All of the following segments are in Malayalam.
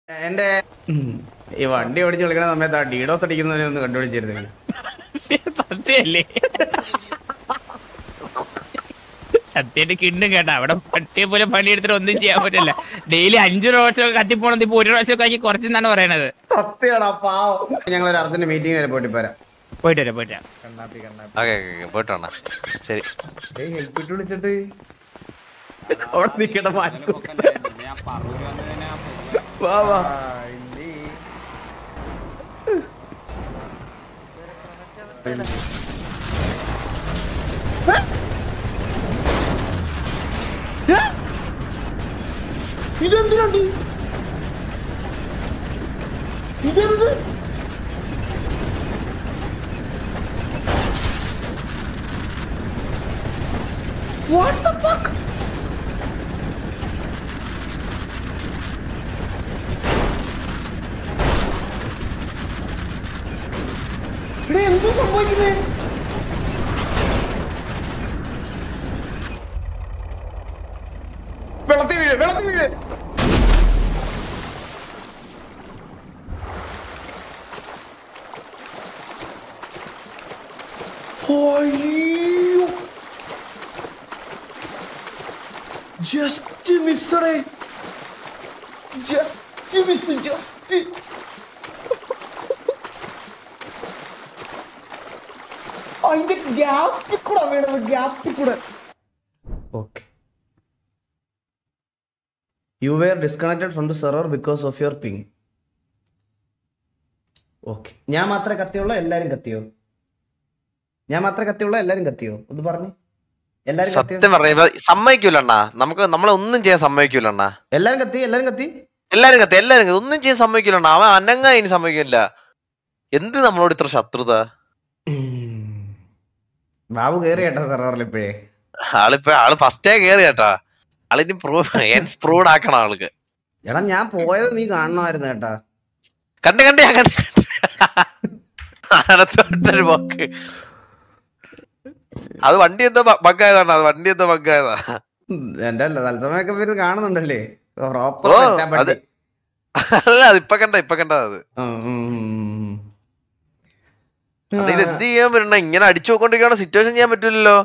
എന്റെ ഉം, ഈ വണ്ടി ഓടിച്ച് കളിക്കുന്ന സമയത്ത് ആ ഡീഡോസ് അടിക്കുന്നതിനെ ഒന്ന് കണ്ടുപിടിച്ചിരുന്നെങ്കിൽ സത്യല്ലേ സത്യമായിട്ട് കിണ്ടും കേട്ടാ അവിടെ പട്ടിയെ പോലെ പണിയെടുത്തിട്ട് ഒന്നും ചെയ്യാൻ പറ്റില്ല ഡെയിലി അഞ്ചു പ്രാവശ്യം കത്തിപ്പോണത് ഇപ്പൊ ഒരു പ്രാവശ്യം ആക്കി കുറച്ചെന്നാണ് പറയണത് സത്യടാ പാവം ഞങ്ങൾ ഒരു അർജന്റ് മീറ്റിംഗ് വരെ പോയിട്ട് പോരാ പോയിട്ട് വരാം പോയിട്ട് വരാം ഓക്കെ ഓക്കെ പോയിട്ട് വന്നാ ശരി ഹെൽപ്പ് ഇട്ട് വിളിച്ചിട്ട് അവിടെ നിക്കട്ടെ മാറ്റി വാ വാ ഇതെന്തിനുണ്ട് ഇതെന്ത് What the fuck? ഇവിടെ എന്തോ സംഭവിക്കുന്നേ വെള്ളത്തിൽ വീഴ് വെള്ളത്തിൽ വീഴ് അയ്യോ ജസ്റ്റ് മിസ്സടേ ജസ്റ്റ് മിസ് ജസ്റ്റ് അതിന്റെ ഗ്യാപ്പിൽ കൂടെ വീണത് ഗ്യാപ്പിൽ കൂടെ okay you were disconnected from the server because of your ping okay ഞാൻ മാത്രമേ കത്തിയുള്ളൂ എല്ലാരും കത്തിയോ ഞാൻ മാത്രമേ കത്തിയുള്ളൂ എല്ലാരും കത്തിയോ ഒന്ന് പറഞ്ഞു എല്ലാരും കത്തിയോ സത്യം പറയുമ്പോ സമ്മതിക്കൂലണ്ണാ നമുക്ക് നമ്മളെ ഒന്നും ചെയ്യാൻ സമ്മതിക്കൂലണ്ണാ എല്ലാരും കത്തി എല്ലാരും കത്തി എല്ലാരും കത്തി എല്ലാരും കത്തി ഒന്നും ചെയ്യാൻ സമ്മതിക്കൂലണ്ണാ അവൻ അനങ്ങ ഇനി സമ്മതിക്കില്ല എന്ത് നമ്മളോട് ഇത്ര ശത്രുത ബാബു കേറി കേട്ടോ സെർവറിൽ ഇപ്പോഴേ ആളിപ്പോ ആള് ഫസ്റ്റേ കേറി കേട്ടാ ആളിനി പ്രൂവ് എൻസ് പ്രൂവ്ഡ് ആക്കണം ആൾക്ക് എടാ ഞാൻ പോയത് നീ കാണണമായിരുന്നു കേട്ടാ കണ്ട് കണ്ട് ഞാൻ കണ്ട് അടുത്തൊരു പോക്ക് അത് വണ്ടി എന്തോ ബഗ്ഗായതാണ് അത് വണ്ടി എന്തോ ബഗ്ഗായതാ ഉം, എന്റെ അല്ല തത്സമയൊക്കെ പേര് കാണുന്നുണ്ടല്ലേ പ്രോപ്പർ ഓ, അത് അല്ല അത് ഇപ്പൊ കണ്ട ഇപ്പൊ കണ്ടത് അത് അത് ഇത് എന്ത് ചെയ്യാൻ പറ്റണ ഇങ്ങനെ അടിച്ചു നോക്കൊണ്ടിരിക്കണ സിറ്റുവേഷൻ ചെയ്യാൻ പറ്റൂലല്ലോ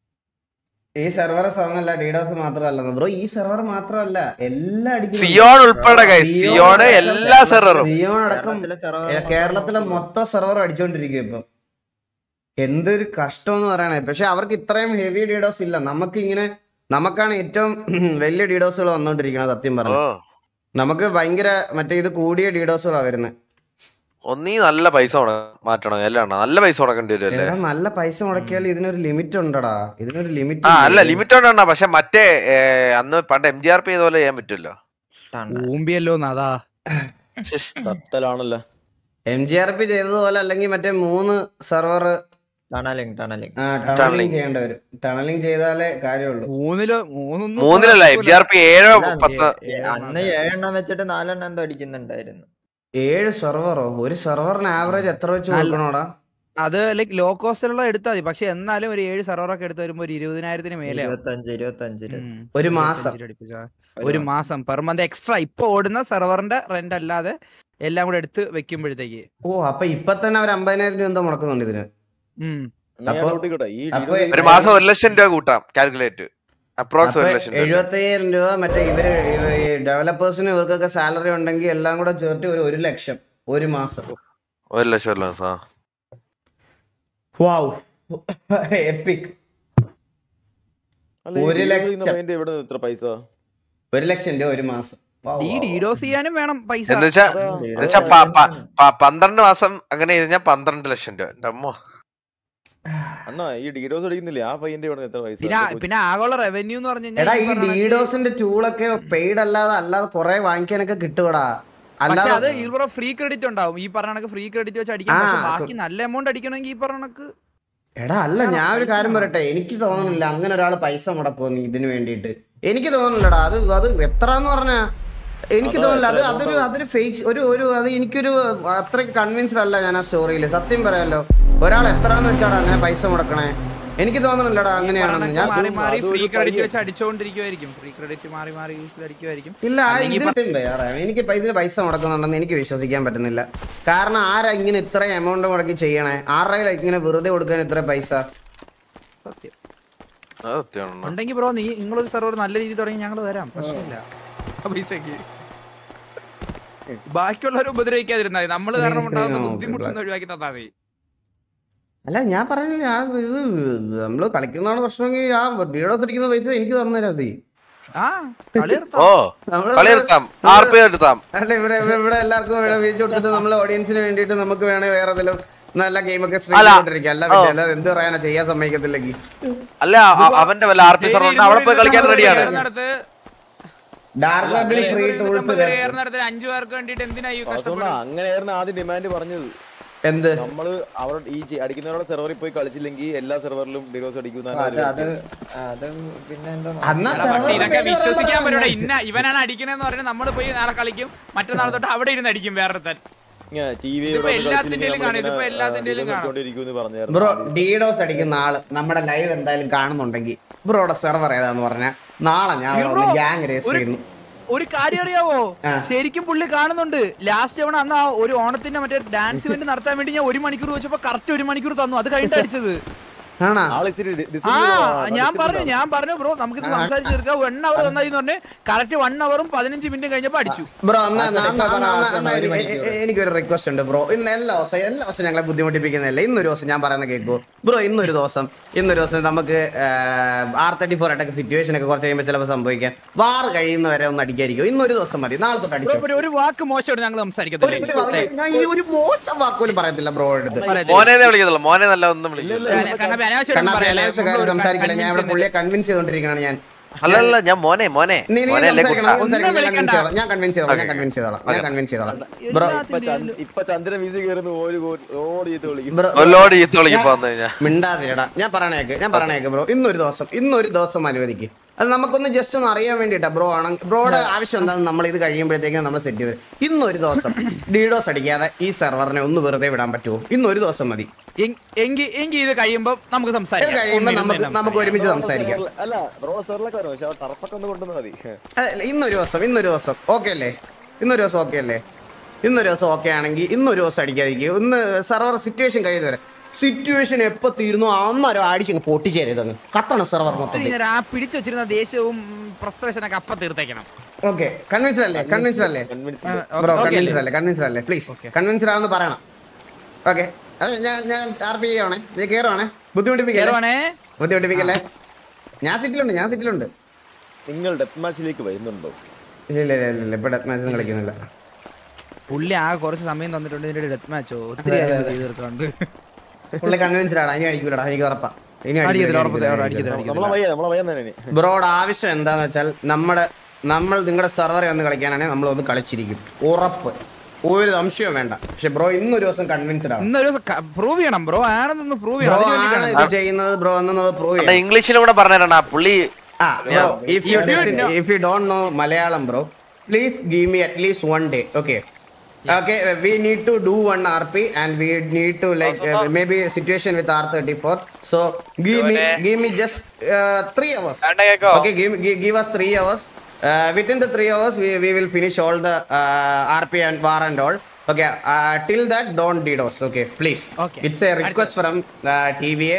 ഈ സെർവർ സോങ് അല്ല ഡീഡോസ് മാത്രമല്ല ബ്രോ ഈ സെർവർ മാത്രമല്ല എല്ലാ അടിക്കുന്നു സിയോൺ ഉൾപ്പെടെ guys. സിയോണ് എല്ലാ സെർവറും സിയോൺ അടക്കം കേരളത്തിലെ server ഏ, കേരളത്തിലെ മൊത്തം സെർവർ അടിച്ചോണ്ടിരിക്കും ഇപ്പം എന്തൊരു കഷ്ടം എന്ന് പറയണേ പക്ഷെ അവർക്ക് ഇത്രയും ഹെവി ഡീഡോസ് ഇല്ല നമുക്ക് ഇങ്ങനെ നമുക്കാണ് ഏറ്റവും വലിയ ഡീഡോസുകൾ വന്നോണ്ടിരിക്കുന്നത് സത്യം ഓ പറഞ്ഞു നമുക്ക് ഭയങ്കര മറ്റേ ഇത് കൂടിയ ഡീഡോസുകളാണ് വരുന്നത് ഒന്നീ നല്ല പൈസ മുട- മാറ്റണം എല്ലാം നല്ല പൈസ മുടക്കേണ്ടി വരും അല്ലേ എടാ നല്ല പൈസ മുടക്കിയാൽ ഇതിനൊരു ലിമിറ്റ് ഉണ്ടടാ ഇതിനൊരു ലിമിറ്റ് ആ അല്ല ലിമിറ്റ് ഉണ്ടെണ്ണ പക്ഷെ മറ്റേ ഏ, അന്ന് പണ്ട് എം ജി ആർ പി ചെയ്ത പോലെ ചെയ്യാൻ പറ്റുമല്ലോ ടാണ്ട. ഊമ്പിയല്ലോ അതാ ശ്ശ്. കത്തലാണല്ലോ എം ജി ആർ പി ചെയ്തതുപോലെ അല്ലെങ്കിൽ മറ്റേ മൂന്ന് server tunneling tunneling tunneling Tunneling. ചെയ്യേണ്ടി വരും ടണലിംഗ് ചെയ്താലേ കാര്യമുള്ളൂ മൂന്നിലോ മൂന്നൊന്നും മൂന്നിലല്ല എം ജി ആർ പി ഏഴോ അല്ല, പത്ത് ഏ, അന്ന് ഏഴെണ്ണം വെച്ചിട്ട് നാലെണ്ണം എന്തോ അടിക്കുന്നുണ്ടായിരുന്നു ഏഴ് സെർവറോ ഒരു സെർവറിന് ആവറേജ് എത്ര വെച്ച് നല്ല- കൊടുക്കണോടാ അത് ലൈക്ക് ലോ കോസ്റ്റിലുള്ള എടുത്താൽ മതി പക്ഷെ എന്നാലും ഒരു ഏഴ് സർവറൊക്കെ എടുത്ത് വരുമ്പോ ഒരു ഇരുപതിനായിരത്തിന് മേലെ ഇരുപത്തഞ്ച് ഇരുപത്തഞ്ച് ഇരുപത്തി ഒരു മാസം ഒരു മാസം പെർ മന്ത് എക്സ്ട്രാ ഇപ്പൊ ഓടുന്ന സെർവറിന്റെ റെന്റ് അല്ലാതെ എല്ലാം കൂടെ എടുത്ത് വെക്കുമ്പോഴത്തേക്ക് ഓ അപ്പൊ ഇപ്പൊ തന്നെ അവർ അമ്പതിനായിരം രൂപ എന്തോ മുടക്കുന്നുണ്ട് ഇതിന് ഉം. അപ്പൊ- കൂട്ടിക്കോട്ടെ ഈ അപ്പൊ ഡീഡോ ഒരു മാസം ഒരു ലക്ഷം രൂപ കൂട്ടാം കാൽക്കുലേറ്റ് അപ്രോക്സ് ഒരു ലക്ഷം രൂപ എഴുപത്തയ്യായിരം രൂപ മറ്റേ ഇവര് ഡെവലപ്പേഴ്സിന് ഇവർക്കൊക്കെ സാലറി ഉണ്ടെങ്കിൽ എല്ലാം കൂടെ ചേർത്ത് ഒരു ഒരു ലക്ഷം ഒരു മാസം ഒരു ലക്ഷം ഒരു മാസം ആ. വാവ് എപ്പിക് അല്ല, ഈ ഒരു ഡീഡോ ലക്ഷം. ചെയ്യുന്ന പയ്യന്റെ എവിടെ നിന്ന് ഇത്ര പൈസ ഒരു ലക്ഷം രൂപ ഒരു മാസം Wow, ഈ wow, wow. ഡീഡോസ് ചെയ്യാനും വേണം പൈസ എന്ന് വെച്ചാ എന്ന് വെച്ചാ പ- പ- പ- പന്ത്രണ്ട് മാസം അങ്ങനെ കഴിഞ്ഞാൽ പന്ത്രണ്ട് ലക്ഷം രൂപ എന്റെ അമ്മോ അണ്ണാ ഈ ഡീഡോസ് അടിക്കുന്നില്ലേ ആ പയ്യന്റെ ഇവിടെ നിന്ന് എത്ര പൈസ പിന്നെ പിന്നെ ആഗോള റവന്യൂ എന്ന് പറഞ്ഞു എടാ ഈ കഴിഞ്ഞാൽ ഡീഡോസിന്റെ ടൂളൊക്കെ പെയ്ഡ് അല്ലാതെ അല്ലാതെ കുറെ വാങ്ങിക്കാനൊക്കെ കിട്ടുവടാ പക്ഷെ അത് അല്ലാതെ ഇവിടെ ഫ്രീ ക്രെഡിറ്റ് ഉണ്ടാവും ഈ പറഞ്ഞ കണക്ക് ഫ്രീ ക്രെഡിറ്റ് വെച്ച് അടിക്കാം ആ, പക്ഷെ അത് ബാക്കി നല്ല എമൗണ്ട് അടിക്കണമെങ്കിൽ ഈ പറഞ്ഞ കണക്ക് എടാ അല്ല ഞാൻ ഒരു കാര്യം പറയട്ടെ എനിക്ക് തോന്നുന്നില്ല അങ്ങനെ ഒരാൾ പൈസ മുടക്കുമെന്ന് ഇതിന് വേണ്ടിയിട്ട് എനിക്ക് തോന്നുന്നില്ലടാ അത് അത് എത്ര എന്ന് പറഞ്ഞാ എനിക്ക് അതാ, തോന്നുന്നില്ല അത് എത്ര അതൊരു അതൊരു ഫേക്ക് ഒരു ഒരു അത് എനിക്കൊരു അത്രയ്ക്ക് കൺവിൻസ്ഡ് അല്ല ഞാൻ ആ സ്റ്റോറിയിൽ സത്യം പറയാലോ ഒരാൾ എത്രാന്ന് വെച്ചാടാ അങ്ങനെ പൈസ മുടക്കണേ എനിക്ക് തോന്നുന്നില്ലടാ അങ്ങനെയാണെന്ന് ഞാൻ മാറി സു- മാറി അതൊരു ഫ്രീ ക്രെഡിറ്റ് പയ്യൻ. വെച്ച് അടിച്ചുകൊണ്ടിരിക്കുമായിരിക്കും ഫ്രീ ക്രെഡിറ്റ് മാറി മാറി യൂസ് അടിക്കുമായിരിക്കും ഇല്ല അല്ലെങ്കിൽ ഇപ്പൊ- ഇതിന് വേറെ എനിക്ക് ഇപ്പൊ ഇതിന് പൈസ മുടക്കുന്നുണ്ടെന്ന് എനിക്ക് വിശ്വസിക്കാൻ പറ്റുന്നില്ല കാരണം ആരാ ഇങ്ങനെ ഇത്രയും എമൗണ്ട് മുടക്കി ചെയ്യണേ ആരുടെ ഇങ്ങനെ വെറുതെ കൊടുക്കാൻ ഇത്ര പൈസ സത്യം അത് സത്യമാണ് ഉണ്ടെങ്കിൽ ബ്രോ നീ നിങ്ങളൊരു സെർവർ നല്ല രീതിയിൽ തുടങ്ങി ഞങ്ങൾ വരാം പ്രശ്നമില്ല ആ പൈസക്ക് ബാക്കിയുള്ളവരെ ഉപദ്രവിക്കാതിരുന്നാൽ മതി. നമ്മള് കാരണം Screen ഉണ്ടാകുന്ന screen ബുദ്ധിമുട്ടൊന്നും ഒഴിവാക്കി തന്നാ മതി അല്ല ഞാൻ പറഞ്ഞില്ല ആ ഇത് നമ്മള് കളിക്കുന്നതാണ് പ്രശ്നമെങ്കിൽ ആ ഡീഡോസ് അടിക്കുന്ന പൈസ എനിക്ക് തന്നേരാ മതി ആ കളി നിർത്താം. ഓ നമ്മള് കളി എടുത്താം ആർ പി എടുത്താം അല്ല ഇവിടെ ഇവിടെ- ഇവിടെ എല്ലാവർക്കും ഇവിടെ വീഴ്ച കൊടുത്തിട്ട് നമ്മൾ ഓഡിയൻസിന് വേണ്ടിയിട്ട് നമുക്ക് വേണേ വേറെ ഏതെങ്കിലും നല്ല ഗെയിമൊക്കെ സ്ട്രീം അല്ല. ചെയ്തോണ്ടിരിക്കാം അല്ല പിന്നെ അല്ലാതെ എന്ത് പറയാനാ ചെയ്യാൻ സമ്മതിക്കത്തില്ലെങ്കിൽ അല്ല അ- അവന്റെ വല്ല ആർ പി ഡെയിലി സർവർ അവിടെ പോയി കളിക്കാൻ ഇരുന്നൂറ് റെഡിയാണ് കയറുന്നിടത്ത് ഡാർക്ക് വെബിൽ ഫ്രീ ഇരുന്നൂറ് ടൂൾസ് കയറുന്നിടത്ത് ഒരു അഞ്ചു പേർക്ക് വേണ്ടിട്ട് എന്തിനാ ഈ വാസോണ്ണ കഷ്ടപ്പെടുന്നത് അങ്ങനെയായിരുന്നു ആദ്യം ഡിമാൻഡ് പറഞ്ഞത് എന്ത് നമ്മള് അവരുടെ ഈ ചെ- അടിക്കുന്നവരുടെ സെർവറിൽ പോയി കളിച്ചില്ലെങ്കിൽ എല്ലാ സെർവറിലും ഡിഡോസ് അടിക്കുന്ന അത് അത് അത് പിന്നെ എന്താ അന്നാ അല്ല, പക്ഷേ server ഇതൊക്കെ പേര് വിശ്വസിക്കാൻ പറയാൻ പറ്റൂല ഇന്ന ഇവനാണ് അടിക്കണെന്ന് പറഞ്ഞ് നമ്മൾ പോയി നാളെ കളിക്കും മറ്റന്നാൾ തൊട്ട് അവിടെ ഇരുന്ന് അടിക്കും വേറൊരുത്തൻ ടി വി ഇതിപ്പോ എല്ലാത്തിന്റെയും കാണും, ഇതിപ്പോ എല്ലാത്തിന്റെയും കാണും. പറഞ്ഞു ബ്രോ ഡീഡോസ് അടിക്കുന്ന ആള് നമ്മുടെ ലൈവ് എന്തായാലും കാണുന്നുണ്ടെങ്കിൽ ബ്രോയുടെ സെർവർ ഏതാന്ന് പറഞ്ഞാൽ നാളെ ഞാൻ ബ്രോ, ഗ്യാങ് രജിസ്റ്റർ ഒരു- ചെയ്യുന്നു ഒരു കാര്യം അറിയാവോ ആ. ശരിക്കും പുള്ളി കാണുന്നുണ്ട് ലാസ്റ്റ് തവണ അന്ന് ആ ഒരു ഓണത്തിന്റെ മറ്റേ ഡാൻസ് ഇവന്റ് നടത്താൻ വേണ്ടി ഞാൻ ഒരു മണിക്കൂർ വെച്ചപ്പോ കറക്റ്റ് ഒരു മണിക്കൂർ തന്നു അത് കഴിഞ്ഞിട്ട് അടിച്ചത് ആണാ ആളിച്ചിരി ആ ഞാൻ പറഞ്ഞു ഞാൻ പറഞ്ഞു ബ്രോ നമുക്കിത് സംസാരിച്ചെടുക്കാം വൺ അവർ തന്നായി പറഞ്ഞ് കറക്റ്റ് വൺ അവറും പതിനഞ്ച് മിനിറ്റ് കഴിഞ്ഞപ്പോ അടിച്ചു ബ്രോ എന്നാ ആ, എന്നാ- ഇപ്പൊ എന്നാ- പറഞ്ഞ എന്നാ- എന്നാ ഒരു എ- മണിക്കൂർ. എ- എനിക്കൊരു റിക്വസ്റ്റ് ഉണ്ട് ബ്രോ ഇന്ന് എല്ലാ ദിവസവും എല്ലാ ദിവസവും ഞങ്ങളെ ബുദ്ധിമുട്ടിപ്പിക്കുന്നില്ല ഇന്നൊരു ദിവസം ഞാൻ പറയുന്ന കേൾക്കൂ ബ്രോ ഇന്നൊരു ദിവസം ഇന്നൊരു ദിവസം നമുക്ക് ആർ തേർട്ടി ഫോർ ആയിട്ടൊക്കെ സിറ്റുവേഷൻ ഒക്കെ കുറച്ച് കഴിയുമ്പോൾ ചിലപ്പോൾ സംഭവിക്കാം വാർ കഴിയുന്നവരെ ഒന്ന് അടിക്കായിരിക്കും ഇന്നൊരു ദിവസം മതി നാളെ തൊട്ട് അടിച്ചു ബ്രോ, ഒരു വാക്ക് മോശമാണ് ഞങ്ങൾ സംസാരിക്കത്തില്ല ഞാൻ ഇനി ഒരു മോശം വാക്കുപോലും പറയത്തില്ല ബ്രോ എടുത്ത് മോനെ വിളിക്കത്തുള്ളൂ മോനെ നല്ല ഒന്നും വിളിക്കില്ല കാരണം അനാവശ്യമായിട്ട് കണ്ണാപ്പി പറയല്ലേ, അനാവശ്യ കാര്യം നമ്മള് സംസാരിക്കില്ല ഞാൻ ഇവിടെ convince പുള്ളിയെ കൺവിൻസ് ചെയ്തോണ്ടിരിക്കുകയാണ് ഞാൻ അല്ലല്ല ഞാൻ മോനെ മോനെ നീ നീ മോനെ അല്ലേ സംസാരിക്കണം, കുട്ടാ നീ സംസാരിക്കണം, ഒന്നും ഞാൻ convince ചെയ്തോളാം, ഞാൻ കൺവിൻസ് ചെയ്തോളാം ഞാൻ കൺവിൻസ് ചെയ്തോളാം ഞാൻ കൺവിൻസ് ചെയ്തോളാം ബ്രോ ഇപ്പൊ ചന്ദ്രൻ വീസി കയറുന്ന ഒരു ഓടി ചെയ്ത് വിളിക്കും ബ്രോ ഒല്ലോട് ചീത്ത വിളിക്കും വന്നു കഴിഞ്ഞാ മിണ്ടാതിരടാ ഞാൻ പറയണേക്ക് ഞാൻ പറയണേക്ക് ബ്രോ ഇന്നൊരു ദിവസം ഇന്നൊരു ദിവസം അനുവദിക്ക് അത് നമുക്കൊന്ന് ജസ്റ്റ് ഒന്ന് അറിയാൻ വേണ്ടിട്ടാ ബ്രോ ആണ് ബ്രോയുടെ ആവശ്യം എന്താണെന്ന് നമ്മൾ ഇത് കഴിയുമ്പോഴത്തേക്കും നമ്മൾ സെറ്റ് ചെയ്ത് ഇന്നൊരു ദിവസം ഡീഡോസ് അടിക്കാതെ ഈ സെർവറിനെ ഒന്ന് വെറുതെ വിടാൻ പറ്റുമോ ഇന്നൊരു ദിവസം മതി എങ്- എങ്കി എങ്കി ഇത് കഴിയുമ്പോ നമുക്ക് ഇത് സംസാരിക്കാം കഴിയുമ്പോൾ ഒന്നിരുന്ന് നമുക്ക് സംസാരിക്കാം. നമുക്ക് ഒരുമിച്ച് സംസാരിക്കാം അല്ല ബ്രോ സെറിലൊക്കെ വരും പക്ഷെ ടർഫൊക്കെ ഒന്ന് കൊണ്ടുവന്നാൽ മതി അതല്ല, ഇന്നൊരു ദിവസം ഇന്നൊരു ദിവസം ഓക്കെ അല്ലേ ഇന്നൊരു ദിവസം ഓക്കെ അല്ലേ ഇന്നൊരു ദിവസം ഓക്കെ ആണെങ്കിൽ ഇന്നൊരു ദിവസം അടിക്കാതിരിക്കും ഇന്ന് സെർവർ സിറ്റുവേഷൻ കഴിയുന്നത് വരെ സിറ്റുവേഷൻ എപ്പോ തീരുന്നു അന്നേരം അടിച്ചങ്ങ് പൊട്ടിച്ചേരരുതങ്ങ് കത്തണം സെർവർ ഒത്തിരി മൊത്തത്തിൽ നേരം ആ പിടിച്ചു വെച്ചിരുന്ന ദേഷ്യവും ഫ്രസ്ട്രേഷൻ ഒക്കെ അപ്പൊ തീർത്തേക്കണം ഓക്കെ കൺവിൻസ്ഡ് അല്ലേ കൺവിൻസ്ഡ് അല്ലേ കൺവിൻസ് ബ്രോ Okay കൺവിൻസ്ഡ് അല്ലേ? അല്ലേ കൺവിൻസ്ഡ് അല്ലേ പ്ലീസ് കൺവിൻസ്ഡ് ആണെന്ന് പറയണം ഓക്കെ അത് ഞാൻ ഞാൻ ആർ പി ചെയ്യുവാണേ ഞാൻ കയറുവാണേ ബുദ്ധിമുട്ടിപ്പിക്കല്ലേ കേറുവാണേ ബുദ്ധിമുട്ടിപ്പിക്കല്ലേ ഞാൻ സിറ്റിലുണ്ട് ഞാൻ സിറ്റിലുണ്ട് നിങ്ങൾ ഡെത്ത് മാച്ചിലേക്ക് വരുന്നുണ്ടോ ഇല്ല ഇല്ല ഇല്ല ഇല്ല ഇപ്പൊ ഡെത്ത് മാച്ച് കളിക്കുന്നില്ല പുള്ളി ആ കുറച്ച് സമയം തന്നിട്ടുണ്ട് ഇതിന്റെ ഡെത്ത് മാച്ചോ ഒത്തിരി കാര്യങ്ങൾ ചെയ്ത് തീർക്കാണ്ട് പുള്ളി കൺവിൻസ്ഡ് ആണ് ഇനി അടിക്കൂലടാ എനിക്ക് ഉറപ്പാ ഇനി അടിക്കത്തില്ല, ഉറപ്പത്തില്ല, അടിക്കത്തില്ല, അടിക്കത്തില്ല, അടിക്കത്തില്ല. നമ്മളെ വയ്യ നമ്മളെ വയ്യ തന്നെ ബ്രോയുടെ ആവശ്യം എന്താന്ന് വെച്ചാൽ നമ്മുടെ നമ്മൾ നിങ്ങളുടെ സെർവറിൽ വന്ന് കളിക്കാനാണെങ്കിൽ നമ്മൾ ഒന്ന് കളിച്ചിരിക്കും ഉറപ്പ് ഒരു സംശയവും വേണ്ട പക്ഷെ ബ്രോ ഇന്നൊരു ദിവസം കൺവിൻസ്ഡ് ആണ് ഇന്നൊരു പ്രൂവ് ചെയ്യണം ബ്രോ ആണെന്നൊന്ന് പ്രൂവ് ബ്രോ ചെയ്യണം അതിന് ആണ് വേണ്ടിയിട്ടാണ്. ഇത് ചെയ്യുന്നത് ബ്രോ എന്നത് പ്രൂവ് അണ്ണാ ചെയ്യണം ഇംഗ്ലീഷിലും കൂടെ പറഞ്ഞിട്ടാ പുള്ളി ആ bro if you If you know- if you don't know Malayalam bro please give me at least one day okay Okay, uh, we need to do one RP and we need to like uh, maybe a situation with R34. So give me give me just uh, three hours. Okay, give, give give us three hours. Uh, within the three hours, we, we will finish all the uh, RP and VAR and all. Okay, uh, till that, don't DDoS. Okay, please. Okay. It's a request from uh, TVA.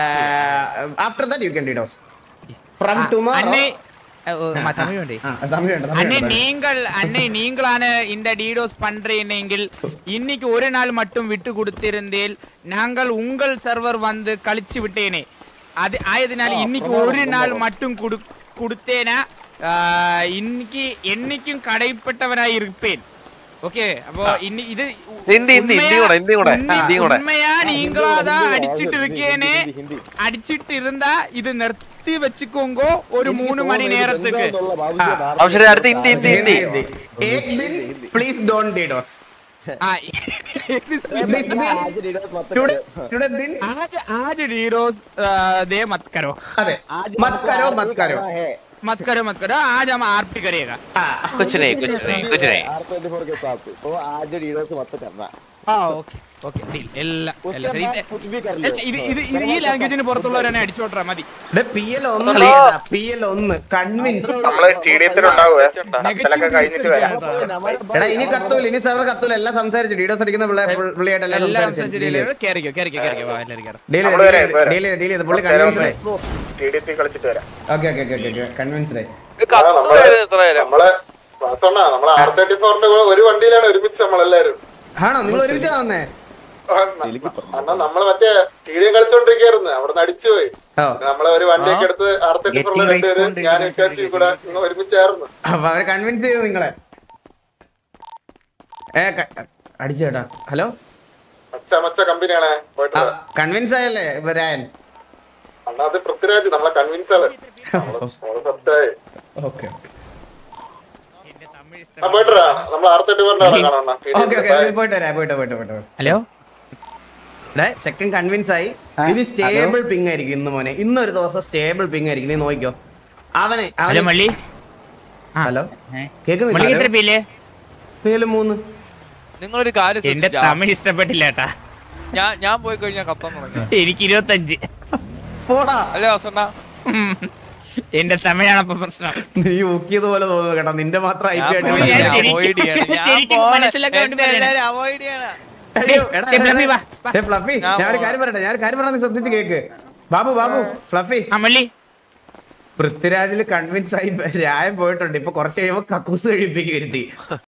Uh, after that, you can DDoS. From tomorrow. அன்னை அஹ், ஓ, ம- தமிழ் வேண்டி Ah, தமிழ் வேண்டாம், தமிழ் அன்னை வேண்டாம். நீங்கள் அன்னை நீங்களான இந்த டீடோஸ் பண்றீங்கள் இன்னைக்கு ஒரு நாள் மட்டும் விட்டு கொடுத்திருந்தேல் நாங்கள் உங்கள் சர்வர் வந்து கழிச்சு விட்டேனே அது ஆயதினால் இன்னைக்கு ஒரு நாள் மட்டும் குடு கொடுத்தேனா ஆஹ், இன்னைக்கு என்னைக்கும் கடைப்பட்டவனாய் இருப்பேன் ஓகே அப்போ இன்னி இது ഹിന്ദി ഹിന്ദി ഹിന്ദി കൂടെ ഹിന്ദി കൂടെ ഹിന്ദി കൂടെ உண்மையா நீங்களாதான் ഹിന്ദി, அடிச்சிட்டு ഹിന്ദി, இருக்கேனே ഹിന്ദി, ഹിന്ദി. அடிச்சிட்டு இருந்தா இது நிறுத்தி வச்சுக்கோங்க ஒரு மூணு மணி நேரத்துக்கு പക്ഷേ അടുത്ത് Hindi Hindi Hindi, Hindi Hindi. Ek din, please don't DDoS. ആ, This din, today, today din, आज आज डीरोस अ, दे मत करो अरे मत करो मत करो मत करो मत करो आज हम आरपी करेगा हाँ, कुछ नहीं कुछ नहीं कुछ नहीं R24 के साथ तो आज डीडोस मत करना ആ ഓക്കെ ഓക്കെ ഡീൽ എല്ലാം എല്ലാം उसके ഇത് बाद कुछ भी कर ले ഇത് ഇത് ഇത് ഈ ലാംഗ്വേജിന് പുറത്തുള്ളവരെ അടിച്ചോട്രാ മതി പി എൽ ഒന്ന് പി എൽ ഒന്ന് കൺവിൻസ് നമ്മള് ടി ഡി എസിലുണ്ടാവുക ചിലൊക്കെ കഴിഞ്ഞിട്ട് വരാം എടാ ഇനി കത്തൂല ഇനി സെർവർ കത്തൂല എല്ലാം സംസാരിച്ചു ഡീഡോസ് അടിക്കുന്ന പിള്ളേ പുള്ളിയായിട്ട് എല്ലാം എല്ലാം സംസാരിച്ചു കേറിക്കോ കേറിക്കോ കേറിക്കോ വാ എല്ലാവരും കേറാം ഡീൽ നമ്മള് വരാം, ഇപ്പൊ വരാം. ഡീൽ ഡീൽ ചെയ്ത് പുള്ളി കൺവിൻസ്ഡ് ആയി ടി ഡി എസ് കളിച്ചിട്ട് വരാം okay okay okay okay convinced ആയി നമ്മളെ വാസണ്ണ നമ്മളെ ആർ തേർട്ടി ഫോറിന്റെ ഒരു വണ്ടിയിലാണ് ഒരുമിച്ച് നമ്മളെല്ലാരും ആണോ നിങ്ങൾ ഒരുമിച്ചാണ് വന്നേ അണ്ണാ നമ്മള് മറ്റേ സ്റ്റേഡിയം കളിച്ചോണ്ടിരിക്കായിരുന്നു അവിടെ നിന്ന് അടിച്ചുപോയി ഓ നമ്മളെ ഒരു വണ്ടിയൊക്കെ എടുത്ത് ആർ തേർട്ടി ഫോറിലെ രണ്ടുപേര് ഞാൻ വിചാരിച്ചു കൂടെ ഇന്ന് ഒരുമിച്ചായിരുന്നു അപ്പൊ അവരെ കൺവിൻസ് ചെയ്തു നിങ്ങളെ ഏ ക- അടിച്ചു കേട്ടാ ഹലോ മച്ച മച്ച കമ്പനിയാണേ പോയിട്ട് വാ. കൺവിൻസ് ആയല്ലേ വരാൻ അണ്ണാ അത് പൃഥ്വിരാജ് നമ്മളെ കൺവിൻസ് ആണ് നമ്മള് സത്തായി ഓക്കെ ആ പോയിട്ട് വരാം. നമ്മൾ ആർ തേർട്ടി ഫോറിന്റെ അവിടെ കാണാം ഓക്കെ ഓക്കെ പോയിട്ട് വരാം പോയിട്ട് പോയിട്ട് പോയിട്ട് പോയിട്ട് ഹലോ ചെക്കൻ കൺവിൻസ് ആയി ഇത് സ്റ്റേബിൾ പിങ് ആയിരിക്കും ഇന്ന് മോനെ ഇന്നൊരു ദിവസം സ്റ്റേബിൾ പിങ് ആയിരിക്കും നീ നോക്കിക്കോ അവനെ ഹലോ അവനെ മള്ളി ഹലോ മള്ളി കേക്കുന്നില്ല എത്ര പേര് പേര് മൂന്ന് നിങ്ങളൊരു കാര്യം എന്റെ ശ്രദ്ധിച്ചാ? തമിഴ് ഇഷ്ടപ്പെട്ടില്ല ഏട്ടാ ഞാൻ ഞാൻ പോയി കഴിഞ്ഞാൽ കത്താൻ തുടങ്ങി എനിക്ക് ഇരുപത്തഞ്ച് പോടാ അല്ലേ വാസണ്ണ ഉം. എന്റെ തമിഴാണ് അപ്പൊ പ്രശ്നം നീ ഊക്കിയത് പോലെ തോന്നുന്നു കേട്ടോ നിന്റെ മാത്രം ഐ ഞാൻ പി പോയി, ഞാൻ ഞാൻ ശരിക്കും- avoid ചെയ്യാണ്. ഞാൻ ശരിക്കും പോണെ. മനസ്സിലാക്കാൻ വേണ്ടി എന്നെ പറയണേ. എല്ലാവരും avoid ചെയ്യണ. അയ്യോ, എടാ, ദേ, എടാ, ഫ്ലഫി, എടാ. വാ, വാ. ദേ, ഫ്ലഫി ഞാൻ ഞാൻ ഒരു പോവാം. കാര്യം പറയട്ടെ ഞാൻ ഒരു കാര്യം പറഞ്ഞാൽ നീ ശ്രദ്ധിച്ച് കേക്ക് ബാബു ബാബു ഫ്ലഫി ആ മള്ളി പൃഥ്വിരാജിൽ കൺവിൻസ് ആയി രായം പോയിട്ടുണ്ട് ഇപ്പൊ കുറച്ച് കഴിയുമ്പോ കക്കൂസ് കഴിപ്പിക്കും ഇരുത്തി